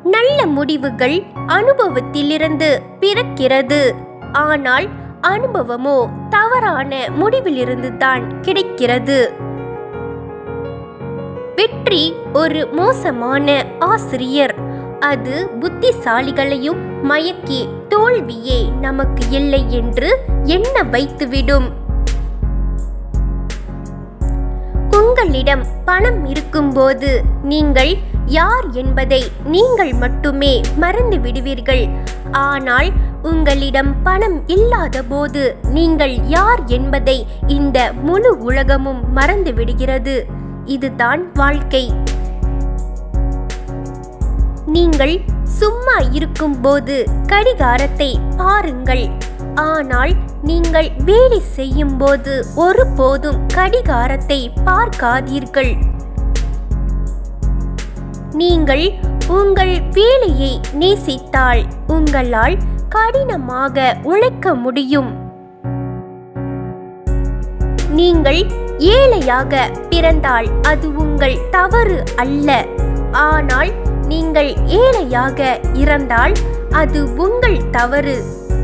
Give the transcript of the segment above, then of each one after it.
நல்ல முடிவுகள் அனுபவத்திலிருந்து பிறக்கிறது ஆனால் அனுபவமோ தவறான முடிவிலிருந்து தான் கிடைக்கிறது வெற்றி ஒரு மோசமான ஆசிரியர் அது புத்திசாலிகளையும் மயக்கி தோல்வியே நமக்கு இல்லை என்று எண்ண வைத்துவிடும் உங்களிடம் பணம் இருக்கும்போது நீங்கள் யார் என்பதை நீங்கள் மட்டுமே மறந்து விடுவீர்கள் ஆனால் உங்களிடம் பணம் இல்லாத போது நீங்கள் யார் என்பதை இந்த முழு உலகமும் மறந்து விடுகிறது இதுதான் வாழ்க்கை நீங்கள் சும்மா இருக்கும்போது கடிகாரத்தை பாருங்கள் ஆனால் நீங்கள் வேலை செய்யும் போது ஒருபோதும் கடிகாரத்தை பார்க்காதீர்கள் நீங்கள் உங்கள் வேலையை நேசித்தால் உங்களால் கடினமாக உழைக்க முடியும் நீங்கள் ஏழையாக பிறந்தால் அது உங்கள் தவறு அல்ல ஆனால் நீங்கள் ஏழையாக இறந்தால் அது உங்கள் தவறு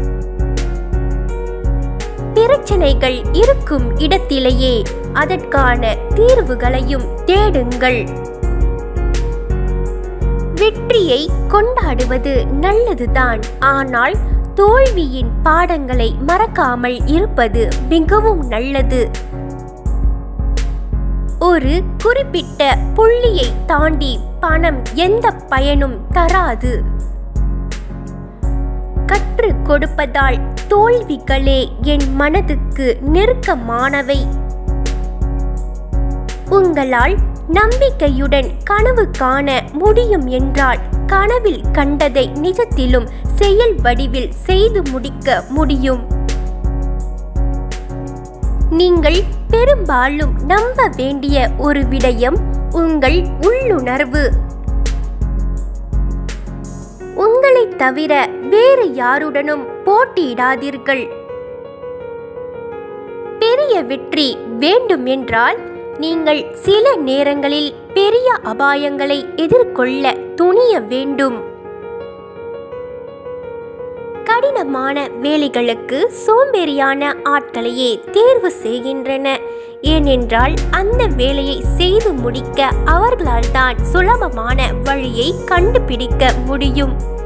பிரச்சனைகள் இருக்கும் இடத்திலேயே அதற்கான தீர்வுகளையும் தேடுங்கள் வெற்றியை கொண்டாடுவது நல்லதுதான் ஆனால் தோல்வியின் பாடங்களை மறக்காமல் இருப்பது மிகவும் நல்லது ஒரு குறிப்பிட்ட புள்ளியை தாண்டி பணம் எந்த பயனும் தராது கற்றுக் கொடுப்பதால் தோல்விகளே என் மனதுக்கு நெருக்கமானவை உங்களால் நம்பிக்கையுடன் கனவு காண முடியும் என்றால் கனவில் கண்டதை நிஜத்திலும் செயல் வடிவில் செய்து முடிக்க முடியும் நீங்கள் பெரும்பாலும் நம்ப வேண்டிய ஒரு விடயம் உங்கள் உள்ளுணர்வு உங்களை தவிர வேறு யாருடனும் போட்டியிடாதீர்கள் பெரிய வெற்றி வேண்டும் என்றால் நீங்கள் சில நேரங்களில் பெரிய அபாயங்களை எதிர்கொள்ள துணிய வேண்டும் கடினமான வேலைகளுக்கு சோம்பேறியான ஆட்களையே தேர்வு செய்கின்றன ஏனென்றால் அந்த வேலையை செய்து முடிக்க அவர்களால் தான் சுலபமான வழியை கண்டுபிடிக்க முடியும்